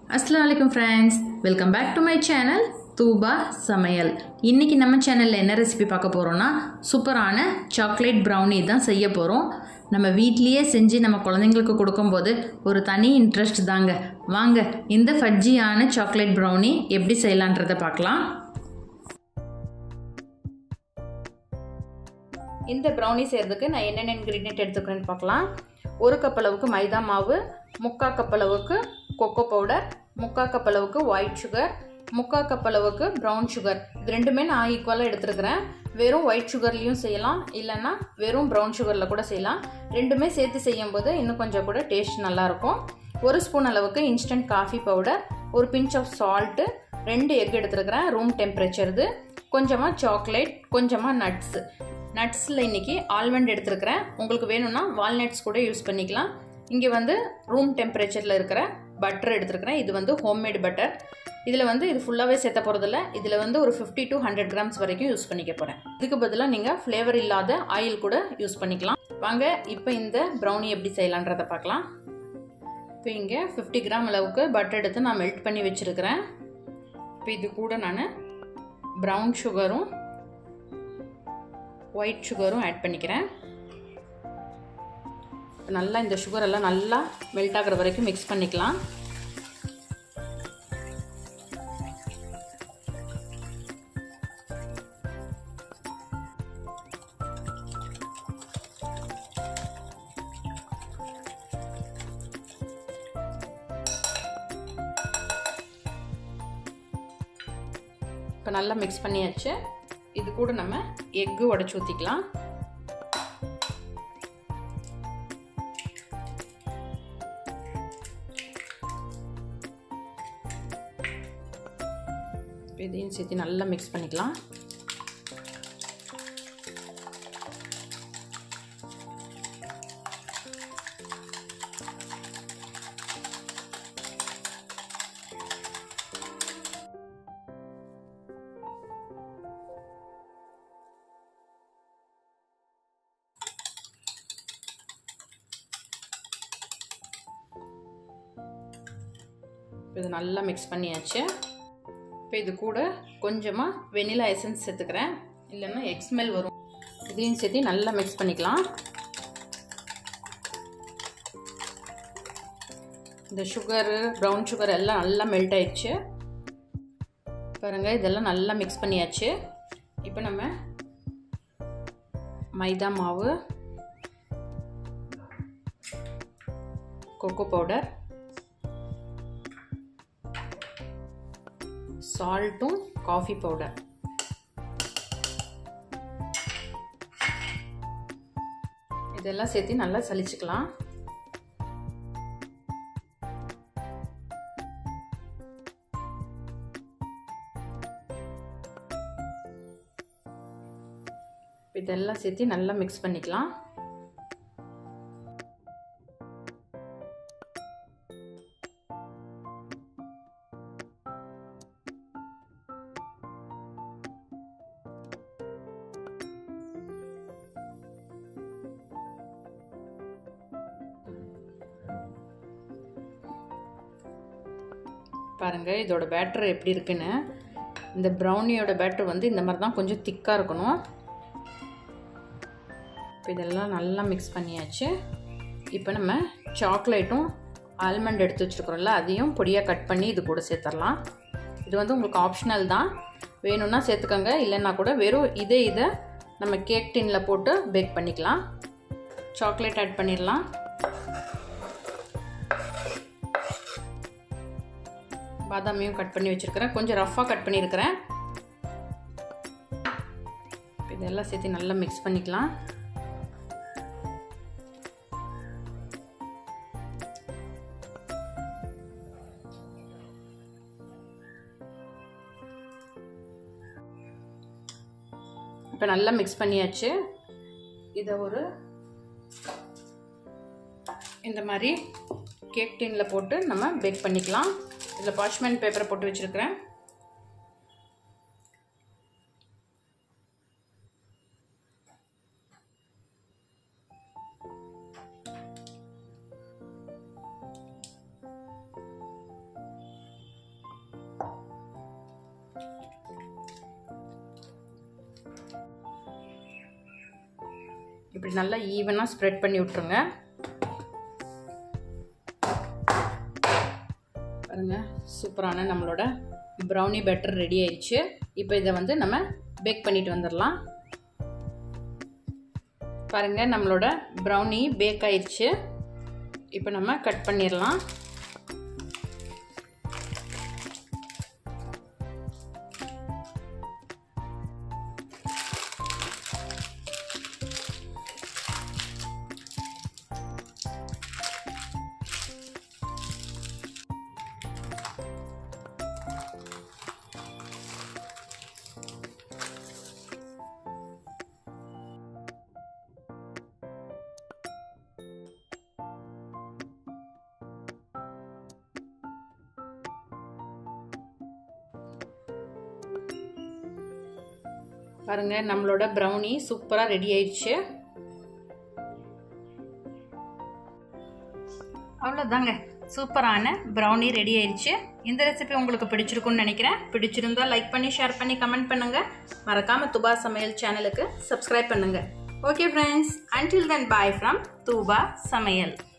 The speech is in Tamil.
அஸ்லாம் வலைக்கம் friends welcome back to my channel Thooba சமையல் இன்றைக்கி நம்ம சேனலில் என்ன ரெசிபி பார்க்க போகிறோன்னா சூப்பரான சாக்லேட் ப்ரௌனி தான் செய்ய போகிறோம் நம்ம வீட்லேயே செஞ்சு நம்ம குழந்தைங்களுக்கு கொடுக்கும்போது ஒரு தனி இன்ட்ரெஸ்ட் தாங்க வாங்க இந்த ஃபட்ஜியான சாக்லேட் ப்ரௌனி எப்படி செய்யலான்றதை பார்க்கலாம் இந்த ப்ரௌனி செய்கிறதுக்கு நான் என்னென்ன இன்க்ரீடியன்ட் எடுத்துக்கிறேன்னு பார்க்கலாம் ஒரு கப் அளவுக்கு மைதா மாவு முக்கால் கப் அளவுக்கு கொக்கோ பவுடர் முக்கால் கப் அளவுக்கு ஒயிட் சுகர் முக்கால் கப் அளவுக்கு ப்ரௌன் சுகர் இது ரெண்டுமே நான் ஈக்குவலாக எடுத்துருக்கிறேன் வெறும் ஒயிட் சுகர்லேயும் செய்யலாம் இல்லைன்னா வெறும் ப்ரௌன் சுகரில் கூட செய்யலாம் ரெண்டுமே சேர்த்து செய்யும்போது இன்னும் கொஞ்சம் கூட டேஸ்ட் நல்லாயிருக்கும் ஒரு ஸ்பூன் அளவுக்கு இன்ஸ்டன்ட் காஃபி பவுடர் ஒரு பிஞ்ச் ஆஃப் சால்ட்டு ரெண்டு எக் எடுத்துருக்கிறேன் ரூம் டெம்பரேச்சருது கொஞ்சமாக சாக்லேட் கொஞ்சமாக நட்ஸு நட்ஸில் இன்றைக்கி ஆல்மண்ட் எடுத்துருக்கிறேன் உங்களுக்கு வேணும்னா வால்நட்ஸ் கூட யூஸ் பண்ணிக்கலாம் இங்கே வந்து ரூம் டெம்பரேச்சரில் இருக்கிற பட்டர் எடுத்துருக்கிறேன் இது வந்து ஹோம்மேட் பட்டர் இதில் வந்து இது ஃபுல்லாகவே சேர்த்த போகிறதில்ல இதில் வந்து ஒரு ஃபிஃப்டி டு ஹண்ட்ரட் கிராம்ஸ் வரைக்கும் யூஸ் பண்ணிக்க போகிறேன் இதுக்கு பதிலாக நீங்கள் ஃப்ளேவர் இல்லாத ஆயில் கூட யூஸ் பண்ணிக்கலாம் வாங்க இப்போ இந்த ப்ரௌனி எப்படி செய்யலான்றதை பார்க்கலாம் இப்போ இங்கே ஃபிஃப்டி கிராம் அளவுக்கு பட்டர் எடுத்து நான் மெல்ட் பண்ணி வச்சுருக்கிறேன் இப்போ இது கூட நான் ப்ரௌன் சுகரும் ஒயிட் சுகரும் ஆட் பண்ணிக்கிறேன் நல்லா இந்த சுகர் எல்லாம் நல்லா மெல்ட் ஆகிற வரைக்கும் மிக்ஸ் பண்ணிக்கலாம் இப்போ நல்லா மிக்ஸ் பண்ணியாச்சு இது கூட நம்ம எக்கு உடச்சி ஊற்றிக்கலாம் இதையும் சேர்த்து நல்லா மிக்ஸ் பண்ணிக்கலாம் இது நல்லா மிக்ஸ் பண்ணியாச்சு இப்போ இது கூட கொஞ்சமாக வெனிலா எசன்ஸ் சேர்த்துக்கிறேன் இல்லைன்னா எக்ஸ்மெல் வரும் இதையும் சேர்த்து நல்லா மிக்ஸ் பண்ணிக்கலாம் இந்த சுகரு ப்ரௌன் சுகர் எல்லாம் நல்லா மெல்ட் ஆயிடுச்சு பாருங்கள் இதெல்லாம் நல்லா மிக்ஸ் பண்ணியாச்சு இப்போ நம்ம மைதா மாவு கொக்கோ பவுடர் சால்ட்டும் காஃபி பவுடர் இதெல்லாம் சேர்த்து நல்லா சலிச்சுக்கலாம் இதெல்லாம் சேர்த்து நல்லா மிக்ஸ் பண்ணிக்கலாம் பாருங்கள் இதோட பேட்டர் எப்படி இருக்குன்னு இந்த ப்ரௌனியோட பேட்டர் வந்து இந்த மாதிரி தான் கொஞ்சம் திக்காக இருக்கணும் இப்போ இதெல்லாம் நல்லா மிக்ஸ் பண்ணியாச்சு இப்போ நம்ம சாக்லேட்டும் ஆல்மண்ட் எடுத்து வச்சுருக்குறோம்ல அதையும் பொடியாக கட் பண்ணி இது கூட சேர்த்துடலாம் இது வந்து உங்களுக்கு ஆப்ஷனல் தான் வேணும்னா சேர்த்துக்கோங்க இல்லைன்னா கூட வெறும் இதே இதை நம்ம கேக் டின்னில் போட்டு பேக் பண்ணிக்கலாம் சாக்லேட் ஆட் பண்ணிடலாம் பாதாமியும் கட் பண்ணி வச்சுருக்கிறேன் கொஞ்சம் ரஃப்பாக கட் பண்ணியிருக்கிறேன் இதெல்லாம் சேர்த்து நல்லா மிக்ஸ் பண்ணிக்கலாம் இப்போ நல்லா மிக்ஸ் பண்ணியாச்சு இதை ஒரு இந்த மாதிரி கேக் டின்னில் போட்டு நம்ம பேக் பண்ணிக்கலாம் இதில் பாஷ்மெண்ட் பேப்பரை போட்டு வச்சுருக்கிறேன் இப்படி நல்லா ஈவனாக ஸ்ப்ரெட் பண்ணி விட்ருங்க பாருங்க சூப்பரான நம்மளோட ப்ரௌனி பேட்டர் ரெடி ஆயிடுச்சு இப்போ இதை வந்து நம்ம பேக் பண்ணிட்டு வந்துடலாம் பாருங்க நம்மளோட ப்ரௌனி பேக் ஆயிடுச்சு இப்போ நம்ம கட் பண்ணிடலாம் பாருங்க நம்மளோட ப்ரௌனி சூப்பராக ரெடி ஆயிடுச்சு அவ்வளோதாங்க சூப்பரான ப்ரௌனி ரெடி ஆயிடுச்சு இந்த ரெசிபி உங்களுக்கு பிடிச்சிருக்கும்னு நினைக்கிறேன் பிடிச்சிருந்தா லைக் பண்ணி ஷேர் பண்ணி கமெண்ட் பண்ணுங்க மறக்காம துபா சமையல் சேனலுக்கு சப்ஸ்கிரைப் பண்ணுங்க okay friends until then bye from Thooba சமையல்